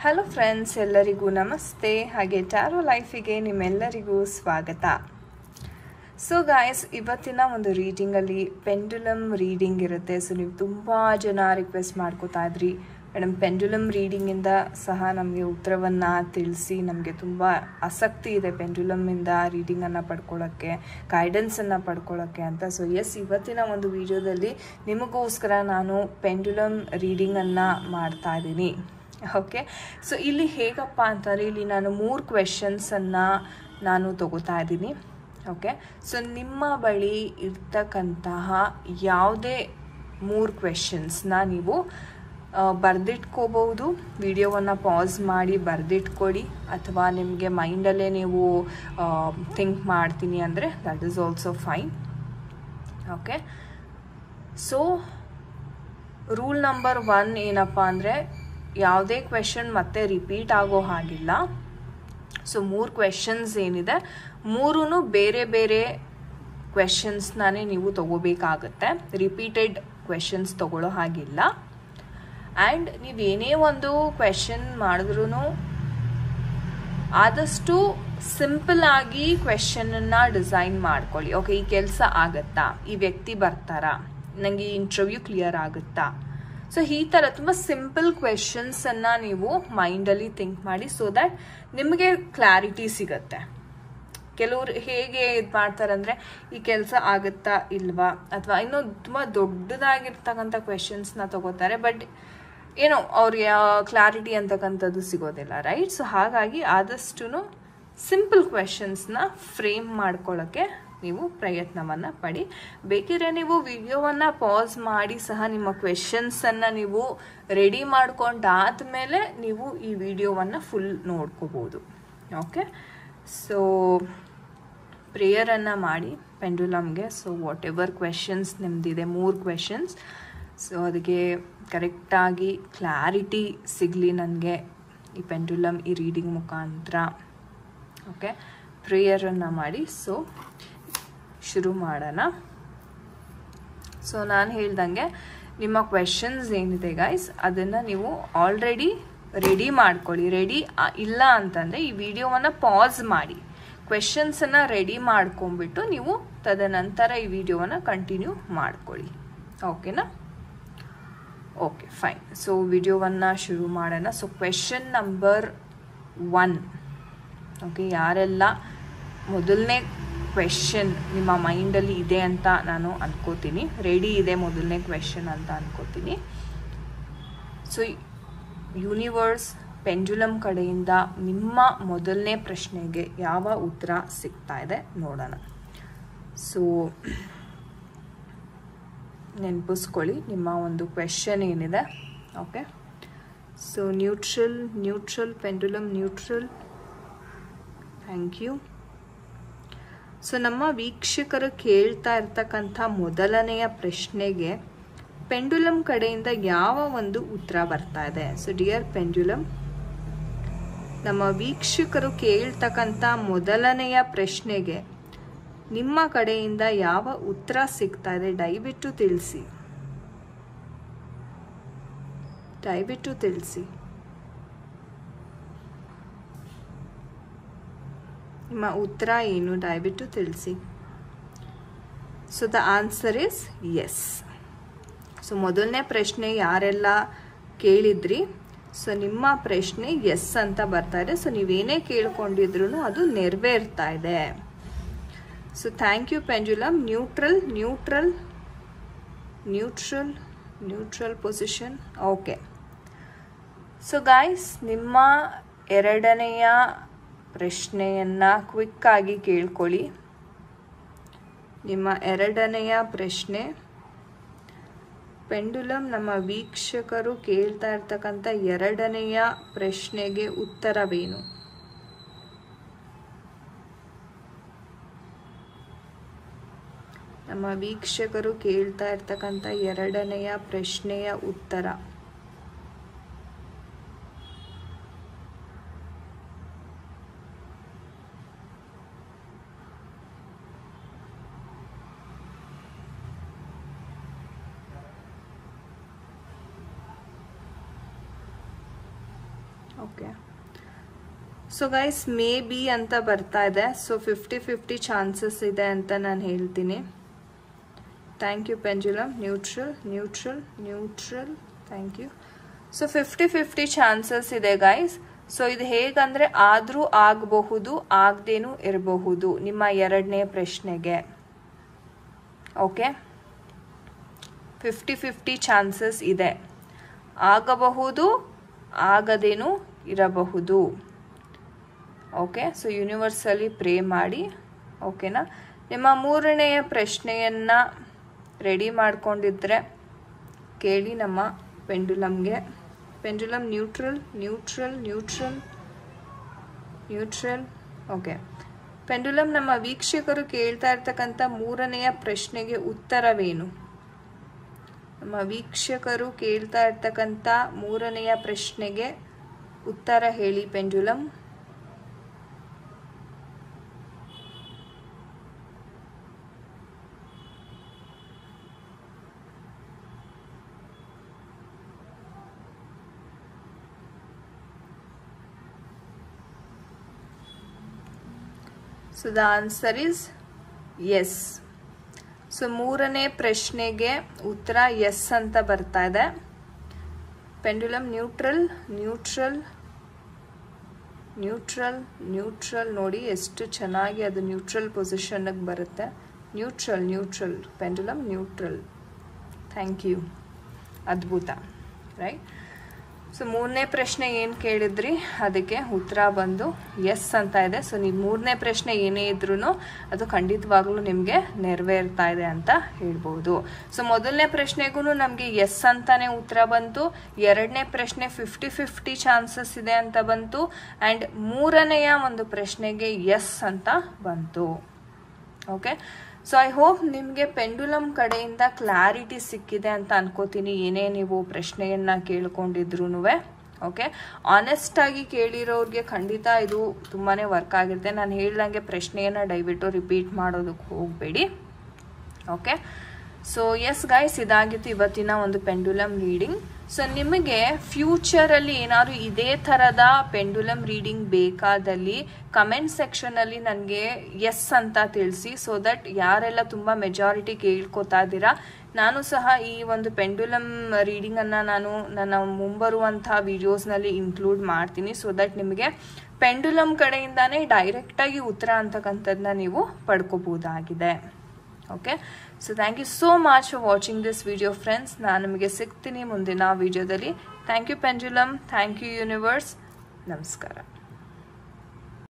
hello friends ಎಲ್ಲರಿಗೂ ನಮಸ್ತೆ ಹಾಗೆ ಟ್ಯಾರೋ ಲೈಫಿಗೆ ನಿಮ್ಮೆಲ್ಲರಿಗೂ ಸ್ವಾಗತ ಸೊ ಗಾಯ್ಸ್ ಇವತ್ತಿನ ಒಂದು ರೀಡಿಂಗಲ್ಲಿ ಪೆಂಡುಲಮ್ ರೀಡಿಂಗ್ ಇರುತ್ತೆ ಸೊ ನೀವು ತುಂಬ ಜನ ರಿಕ್ವೆಸ್ಟ್ ಮಾಡ್ಕೋತಾ ಇದ್ರಿ ಮೇಡಮ್ ಪೆಂಡುಲಮ್ ರೀಡಿಂಗಿಂದ ಸಹ ನಮಗೆ ಉತ್ತರವನ್ನು ತಿಳಿಸಿ ನಮಗೆ ತುಂಬ ಆಸಕ್ತಿ ಇದೆ ಪೆಂಡುಲಮ್ಮಿಂದ ರೀಡಿಂಗನ್ನು ಪಡ್ಕೊಳ್ಳೋಕ್ಕೆ ಗೈಡೆನ್ಸನ್ನು ಪಡ್ಕೊಳ್ಳೋಕ್ಕೆ ಅಂತ ಸೊ ಎಸ್ ಇವತ್ತಿನ ಒಂದು ವಿಡಿಯೋದಲ್ಲಿ ನಿಮಗೋಸ್ಕರ ನಾನು ಪೆಂಡುಲಮ್ ರೀಡಿಂಗನ್ನು ಮಾಡ್ತಾ ಇದ್ದೀನಿ ಓಕೆ ಸೊ ಇಲ್ಲಿ ಹೇಗಪ್ಪ ಅಂತಂದರೆ ಇಲ್ಲಿ ನಾನು ಮೂರು ಕ್ವೆಶನ್ಸನ್ನು ನಾನು ತಗೋತಾ ಇದ್ದೀನಿ ಓಕೆ ಸೊ ನಿಮ್ಮ ಬಳಿ ಇರ್ತಕ್ಕಂತಹ ಯಾವುದೇ ಮೂರು ಕ್ವೆಶನ್ಸ್ನ ನೀವು ಬರೆದಿಟ್ಕೋಬಹುದು ವಿಡಿಯೋವನ್ನು ಪಾಸ್ ಮಾಡಿ ಬರೆದಿಟ್ಕೊಳ್ಳಿ ಅಥವಾ ನಿಮಗೆ ಮೈಂಡಲ್ಲೇ ನೀವು ಥಿಂಕ್ ಮಾಡ್ತೀನಿ ಅಂದರೆ that is also fine okay so rule number one ಏನಪ್ಪ ಅಂದರೆ ಯಾವುದೇ ಕ್ವೆಶನ್ ಮತ್ತೆ ರಿಪೀಟ್ ಆಗೋ ಹಾಗಿಲ್ಲ ಸೊ ಮೂರು ಕ್ವೆಶನ್ಸ್ ಏನಿದೆ ಮೂರೂ ಬೇರೆ ಬೇರೆ ಕ್ವೆಶನ್ಸ್ನೇ ನೀವು ತಗೋಬೇಕಾಗತ್ತೆ ರಿಪೀಟೆಡ್ ಕ್ವೆಶನ್ಸ್ ತಗೊಳ್ಳೋ ಹಾಗಿಲ್ಲ ಆ್ಯಂಡ್ ನೀವು ಏನೇ ಒಂದು ಕ್ವೆಶನ್ ಮಾಡಿದ್ರೂ ಆದಷ್ಟು ಸಿಂಪಲ್ ಆಗಿ ಕ್ವೆಶನನ್ನು ಡಿಸೈನ್ ಮಾಡ್ಕೊಳ್ಳಿ ಓಕೆ ಈ ಕೆಲಸ ಆಗತ್ತಾ ಈ ವ್ಯಕ್ತಿ ಬರ್ತಾರಾ ನನಗೆ ಈ ಇಂಟರ್ವ್ಯೂ ಕ್ಲಿಯರ್ ಆಗುತ್ತಾ ಸೊ ಈ ಥರ ತುಂಬ ಸಿಂಪಲ್ ಕ್ವೆಶನ್ಸನ್ನು ನೀವು ಮೈಂಡಲ್ಲಿ ಥಿಂಕ್ ಮಾಡಿ ಸೊ ದ್ಯಾಟ್ ನಿಮಗೆ ಕ್ಲಾರಿಟಿ ಸಿಗತ್ತೆ ಕೆಲವರು ಹೇಗೆ ಇದು ಮಾಡ್ತಾರೆ ಅಂದರೆ ಈ ಕೆಲಸ ಆಗುತ್ತಾ ಇಲ್ವಾ ಅಥವಾ ಇನ್ನೂ ತುಂಬ ದೊಡ್ಡದಾಗಿರ್ತಕ್ಕಂಥ ಕ್ವೆಶನ್ಸ್ನ ತಗೋತಾರೆ ಬಟ್ ಏನೋ ಅವ್ರಿಗೆ ಕ್ಲಾರಿಟಿ ಅಂತಕ್ಕಂಥದ್ದು ಸಿಗೋದಿಲ್ಲ ರೈಟ್ ಸೊ ಹಾಗಾಗಿ ಆದಷ್ಟು ಸಿಂಪಲ್ ಕ್ವೆಶನ್ಸ್ನ ಫ್ರೇಮ್ ಮಾಡ್ಕೊಳ್ಳೋಕ್ಕೆ ನೀವು ಪ್ರಯತ್ನವನ್ನು ಪಡಿ ಬೇಕಿದ್ರೆ ನೀವು ವಿಡಿಯೋವನ್ನು ಪಾಸ್ ಮಾಡಿ ಸಹ ನಿಮ್ಮ ಕ್ವೆಶನ್ಸನ್ನು ನೀವು ರೆಡಿ ಮಾಡ್ಕೊಂಡಾದ್ಮೇಲೆ ನೀವು ಈ ವಿಡಿಯೋವನ್ನು ಫುಲ್ ನೋಡ್ಕೋಬೋದು ಓಕೆ ಸೊ ಪ್ರೇಯರನ್ನು ಮಾಡಿ ಪೆಂಡುಲಮ್ಗೆ ಸೊ ವಾಟ್ ಎವರ್ ಕ್ವೆಶನ್ಸ್ ನಿಮ್ಮದಿದೆ ಮೂರು ಕ್ವೆಶನ್ಸ್ ಸೊ ಅದಕ್ಕೆ ಕರೆಕ್ಟಾಗಿ ಕ್ಲಾರಿಟಿ ಸಿಗಲಿ ನನಗೆ ಈ ಪೆಂಡುಲಮ್ ಈ ರೀಡಿಂಗ್ ಮುಖಾಂತರ ಓಕೆ ಪ್ರೇಯರನ್ನು ಮಾಡಿ ಸೊ ಶುರು ಮಾಡೋಣ ಸೊ ನಾನು ಹೇಳ್ದಂಗೆ ನಿಮ್ಮ ಕ್ವೆಶನ್ಸ್ ಏನಿದೆ ಗೈಸ್ ಅದನ್ನು ನೀವು ಆಲ್ರೆಡಿ ರೆಡಿ ಮಾಡ್ಕೊಳ್ಳಿ ರೆಡಿ ಇಲ್ಲ ಅಂತಂದರೆ ಈ ವಿಡಿಯೋವನ್ನು ಪಾಸ್ ಮಾಡಿ ಕ್ವೆಶನ್ಸನ್ನು ರೆಡಿ ಮಾಡ್ಕೊಂಬಿಟ್ಟು ನೀವು ತದನಂತರ ಈ ವಿಡಿಯೋವನ್ನು ಕಂಟಿನ್ಯೂ ಮಾಡ್ಕೊಳ್ಳಿ ಓಕೆನಾ ಓಕೆ ಫೈನ್ ಸೊ ವಿಡಿಯೋವನ್ನು ಶುರು ಮಾಡೋಣ so question number one okay ಯಾರೆಲ್ಲ ಮೊದಲನೇ ಕ್ವೆಶನ್ ನಿಮ್ಮ ಮೈಂಡಲ್ಲಿ ಇದೆ ಅಂತ ನಾನು ಅನ್ಕೋತೀನಿ ರೆಡಿ ಇದೆ ಮೊದಲನೇ ಕ್ವೆಶನ್ ಅಂತ ಅನ್ಕೋತೀನಿ ಸೊ ಯೂನಿವರ್ಸ್ ಪೆಂಜುಲಮ್ ಕಡೆಯಿಂದ ನಿಮ್ಮ ಮೊದಲನೇ ಪ್ರಶ್ನೆಗೆ ಯಾವ ಉತ್ತರ ಸಿಗ್ತಾ ಇದೆ ನೋಡೋಣ ಸೊ ನೆನಪಿಸ್ಕೊಳ್ಳಿ ನಿಮ್ಮ ಒಂದು ಕ್ವೆಶನ್ ಏನಿದೆ okay so neutral neutral pendulum neutral thank you so ನಮ್ಮ ವೀಕ್ಷಕರು ಕೇಳ್ತಾ ಇರ್ತಕ್ಕಂಥ ಮೊದಲನೆಯ ಪ್ರಶ್ನೆಗೆ ಪೆಂಡುಲಮ್ ಕಡೆಯಿಂದ ಯಾವ ಒಂದು ಉತ್ತರ ಬರ್ತಾ ಇದೆ ಸೊ ಡಿಯರ್ ಪೆಂಡುಲಮ್ ನಮ್ಮ ವೀಕ್ಷಕರು ಕೇಳ್ತಕ್ಕಂಥ ಮೊದಲನೆಯ ಪ್ರಶ್ನೆಗೆ ನಿಮ್ಮ ಕಡೆಯಿಂದ ಯಾವ ಉತ್ತರ ಸಿಗ್ತಾ ಇದೆ ದಯವಿಟ್ಟು ತಿಳಿಸಿ ದಯವಿಟ್ಟು ತಿಳಿಸಿ ನಿಮ್ಮ ಉತ್ತರ ಏನು ದಯವಿಟ್ಟು ತಿಳಿಸಿ so the answer is yes so ಮೊದಲನೇ ಪ್ರಶ್ನೆ ಯಾರೆಲ್ಲ ಕೇಳಿದ್ರಿ ಸೊ ನಿಮ್ಮ ಪ್ರಶ್ನೆ ಎಸ್ ಅಂತ ಬರ್ತಾ ಇದೆ ಸೊ ನೀವೇನೇ ಕೇಳ್ಕೊಂಡಿದ್ರು ಅದು ನೆರವೇರ್ತಾ ಇದೆ so thank you pendulum neutral neutral neutral neutral position okay so guys ನಿಮ್ಮ ಎರಡನೆಯ ಪ್ರಶ್ನೆಯನ್ನು ಕ್ವಿಕ್ಕಾಗಿ ಕೇಳ್ಕೊಳ್ಳಿ ನಿಮ್ಮ ಎರಡನೆಯ ಪ್ರಶ್ನೆ ಪೆಂಡುಲಮ್ ನಮ್ಮ ವೀಕ್ಷಕರು ಕೇಳ್ತಾ ಇರ್ತಕ್ಕಂಥ ಎರಡನೆಯ ಪ್ರಶ್ನೆಗೆ ಉತ್ತರವೇನು ನಮ್ಮ ವೀಕ್ಷಕರು ಕೇಳ್ತಾ ಇರ್ತಕ್ಕಂಥ ಎರಡನೆಯ ಪ್ರಶ್ನೆಯ ಉತ್ತರ okay so guys maybe ಅಂತ ಬರ್ತಾ ಇದೆ ಸೊ ಫಿಫ್ಟಿ ಫಿಫ್ಟಿ ಚಾನ್ಸಸ್ ಇದೆ ಅಂತ ನಾನು ಹೇಳ್ತೀನಿ thank you pendulum neutral neutral neutral thank you so fifty fifty chances ಇದೆ ಗೈಸ್ ಸೊ ಇದು ಹೇಗಂದ್ರೆ ಆದರೂ ಆಗಬಹುದು ಆಗದೇನೂ ಇರಬಹುದು ನಿಮ್ಮ ಎರಡನೇ ಪ್ರಶ್ನೆಗೆ ಓಕೆ ಫಿಫ್ಟಿ ಫಿಫ್ಟಿ ಚಾನ್ಸಸ್ ಇದೆ ಆಗಬಹುದು ಆಗದೇನೂ ಇರಬಹುದು ಓಕೆ ಸೊ ಯೂನಿವರ್ಸಲ್ಲಿ ಪ್ರೇ ಮಾಡಿ ಓಕೆನಾ ನಿಮ್ಮ ಮೂರನೆಯ ಪ್ರಶ್ನೆಯನ್ನು ರೆಡಿ ಮಾಡ್ಕೊಂಡಿದ್ರೆ ಕೇಳಿ ನಮ್ಮ ಪೆಂಡುಲಮ್ಗೆ pendulum neutral neutral neutral neutral okay pendulum ನಮ್ಮ ವೀಕ್ಷಕರು ಕೇಳ್ತಾ ಇರ್ತಕ್ಕಂಥ ಮೂರನೆಯ ಪ್ರಶ್ನೆಗೆ ಉತ್ತರವೇನು ನಮ್ಮ ವೀಕ್ಷಕರು ಕೇಳ್ತಾ ಇರ್ತಕ್ಕಂಥ ಮೂರನೆಯ ಪ್ರಶ್ನೆಗೆ ಉತ್ತರ ಹೇಳಿ pendulum so the answer is yes so ಮೂರನೇ ಪ್ರಶ್ನೆಗೆ ಉತ್ತರ ಎಸ್ ಅಂತ ಬರ್ತಾ ಇದೆ pendulum neutral neutral neutral neutral ನೋಡಿ ಎಷ್ಟು ಚೆನ್ನಾಗಿ ಅದು ನ್ಯೂಟ್ರಲ್ ಪೊಸಿಷನ್ಗೆ ಬರುತ್ತೆ neutral neutral pendulum neutral thank you ಅದ್ಭುತ ರೈಟ್ ಸೊ ಮೂರನೇ ಪ್ರಶ್ನೆ ಏನು ಕೇಳಿದ್ರಿ ಅದಕ್ಕೆ ಉತ್ತರ ಬಂದು ಎಸ್ ಅಂತ ಇದೆ ಸೊ ನೀವು ಮೂರನೇ ಪ್ರಶ್ನೆ ಏನೇ ಇದ್ರೂ ಅದು ಖಂಡಿತವಾಗ್ಲೂ ನಿಮಗೆ ನೆರವೇರ್ತಾ ಇದೆ ಅಂತ ಹೇಳ್ಬೋದು ಸೊ ಮೊದಲನೇ ಪ್ರಶ್ನೆಗೂ ನಮಗೆ ಎಸ್ ಅಂತಾನೆ ಉತ್ತರ ಬಂತು ಎರಡನೇ ಪ್ರಶ್ನೆ ಫಿಫ್ಟಿ ಫಿಫ್ಟಿ ಚಾನ್ಸಸ್ ಇದೆ ಅಂತ ಬಂತು ಆ್ಯಂಡ್ ಮೂರನೆಯ ಒಂದು ಪ್ರಶ್ನೆಗೆ ಎಸ್ ಅಂತ ಬಂತು ಓಕೆ ಸೊ ಐ ಹೋಪ್ ನಿಮಗೆ ಪೆಂಡುಲಮ್ ಕಡೆಯಿಂದ ಕ್ಲಾರಿಟಿ ಸಿಕ್ಕಿದೆ ಅಂತ ಅನ್ಕೋತೀನಿ ಏನೇ ನೀವು ಪ್ರಶ್ನೆಯನ್ನ ಕೇಳ್ಕೊಂಡಿದ್ರು ಓಕೆ ಆನೆಸ್ಟ್ ಆಗಿ ಕೇಳಿರೋರಿಗೆ ಖಂಡಿತ ಇದು ತುಂಬಾ ವರ್ಕ್ ಆಗಿರುತ್ತೆ ನಾನು ಹೇಳ್ದಂಗೆ ಪ್ರಶ್ನೆಯನ್ನು ದಯವಿಟ್ಟು ರಿಪೀಟ್ ಮಾಡೋದಕ್ಕೆ ಹೋಗಬೇಡಿ ಓಕೆ ಸೊ ಎಸ್ ಗೈಸ್ ಇದಾಗಿತ್ತು ಇವತ್ತಿನ ಒಂದು ಪೆಂಡುಲಮ್ ರೀಡಿಂಗ್ ಸೊ ನಿಮಗೆ ಫ್ಯೂಚರಲ್ಲಿ ಏನಾದ್ರು ಇದೇ ಥರದ ಪೆಂಡುಲಮ್ ರೀಡಿಂಗ್ ಬೇಕಾದಲ್ಲಿ ಕಮೆಂಟ್ ಸೆಕ್ಷನಲ್ಲಿ ನನಗೆ ಎಸ್ ಅಂತ ತಿಳಿಸಿ ಸೊ ದಟ್ ಯಾರೆಲ್ಲ ತುಂಬ ಮೆಜಾರಿಟಿ ಕೇಳ್ಕೊತಾ ಇದ್ದೀರಾ ನಾನು ಸಹ ಈ ಒಂದು ಪೆಂಡುಲಮ್ ರೀಡಿಂಗನ್ನು ನಾನು ನನ್ನ ಮುಂಬರುವಂಥ ವಿಡಿಯೋಸ್ನಲ್ಲಿ ಇನ್ಕ್ಲೂಡ್ ಮಾಡ್ತೀನಿ ಸೊ ದಟ್ ನಿಮಗೆ ಪೆಂಡುಲಮ್ ಕಡೆಯಿಂದಾನೇ ಡೈರೆಕ್ಟಾಗಿ ಉತ್ತರ ಅಂತಕ್ಕಂಥದ್ದನ್ನ ನೀವು ಪಡ್ಕೋಬೋದಾಗಿದೆ okay so thank you so much for watching this video friends ನಾನು ನಿಮಗೆ ಸಿಗ್ತೀನಿ ಮುಂದಿನ ವಿಡಿಯೋದಲ್ಲಿ thank you pendulum thank you universe ನಮಸ್ಕಾರ